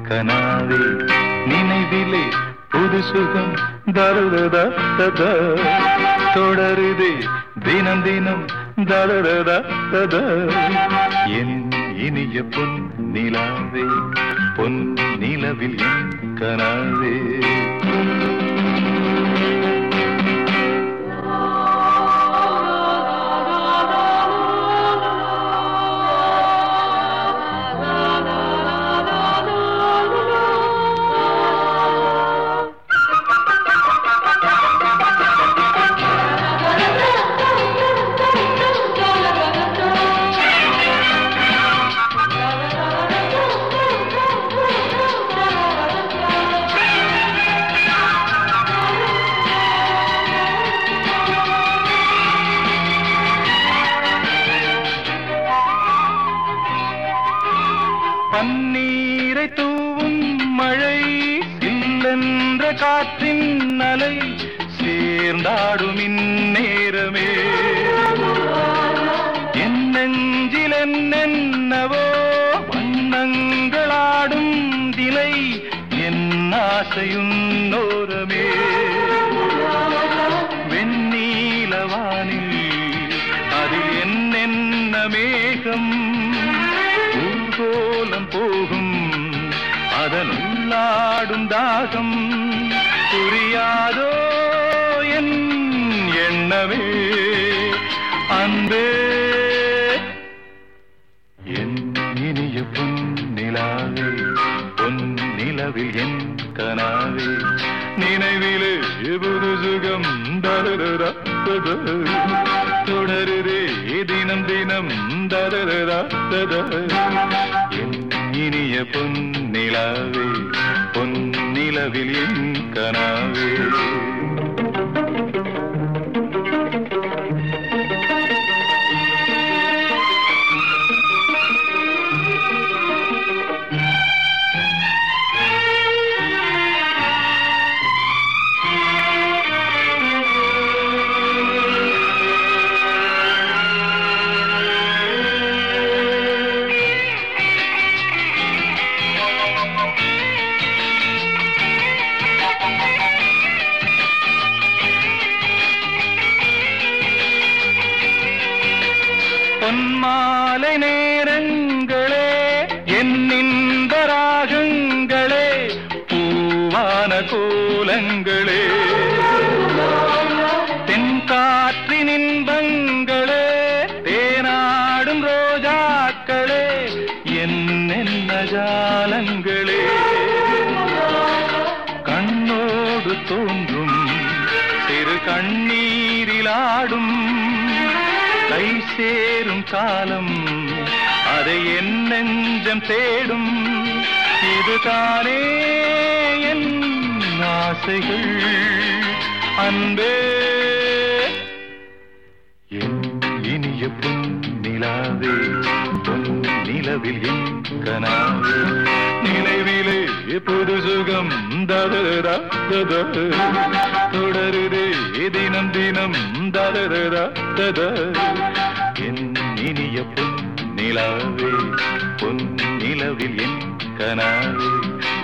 கனாவே நினைவிலே புது சுகம் தருததா ததா தொடருதே தினம் தினம் தருததா ததா என் இனிய பொன் நிலாவே பொன் நிலவில் என் கனாவே பன்னீரை தூவும் மழை சில்லென்ற காற்றின் அலை சேர்ந்தாடும் இந்நேரமே என் நெஞ்சில் என்னென்னவோ வண்ணங்களாடும் திலை என் ஆசையுன்னோரமே வெண்ணீலவானில் அதில் என்னென்ன மேகம் ஊர்கோலம் போகும் அதனுள்ளாடும் தாகம் புரியாதோ என் எண்ணமே அன்பே என் இனிய பொன் நிலாவே பொன் நிலவில் என் கனாவே நினைவிலே புது சுகம் தரதரா தொடருதே தினம் தினம் தரதரா என் இனிய பொன் நிலாவே பொன் நிலவில் என் கனாவே பொன்மாலை நேரங்களே என்னிந்த ராகங்களே பூவான கோலங்களே தென்காற்றின் இன்பங்களே தேனாடும் ரோஜாக்களே என்னென்ன ஜாலங்களே கண்ணோடு தோன்றும் சிறு கண்ணீரிலாடும் கை சேரும் காலம் அதை என் நெஞ்சம் தேடும் இதுதானே என் ஆசைகள் அன்பே என் இனிய பொன் நிலாவே பொன் நிலவில் என் கனாவே நினைவிலே புது சுகம் தரரா தத தொடருதே தினம் தினம் தரரா தத என் இனிய பொன் நிலாவே பொன் நிலவில் என் கனாவே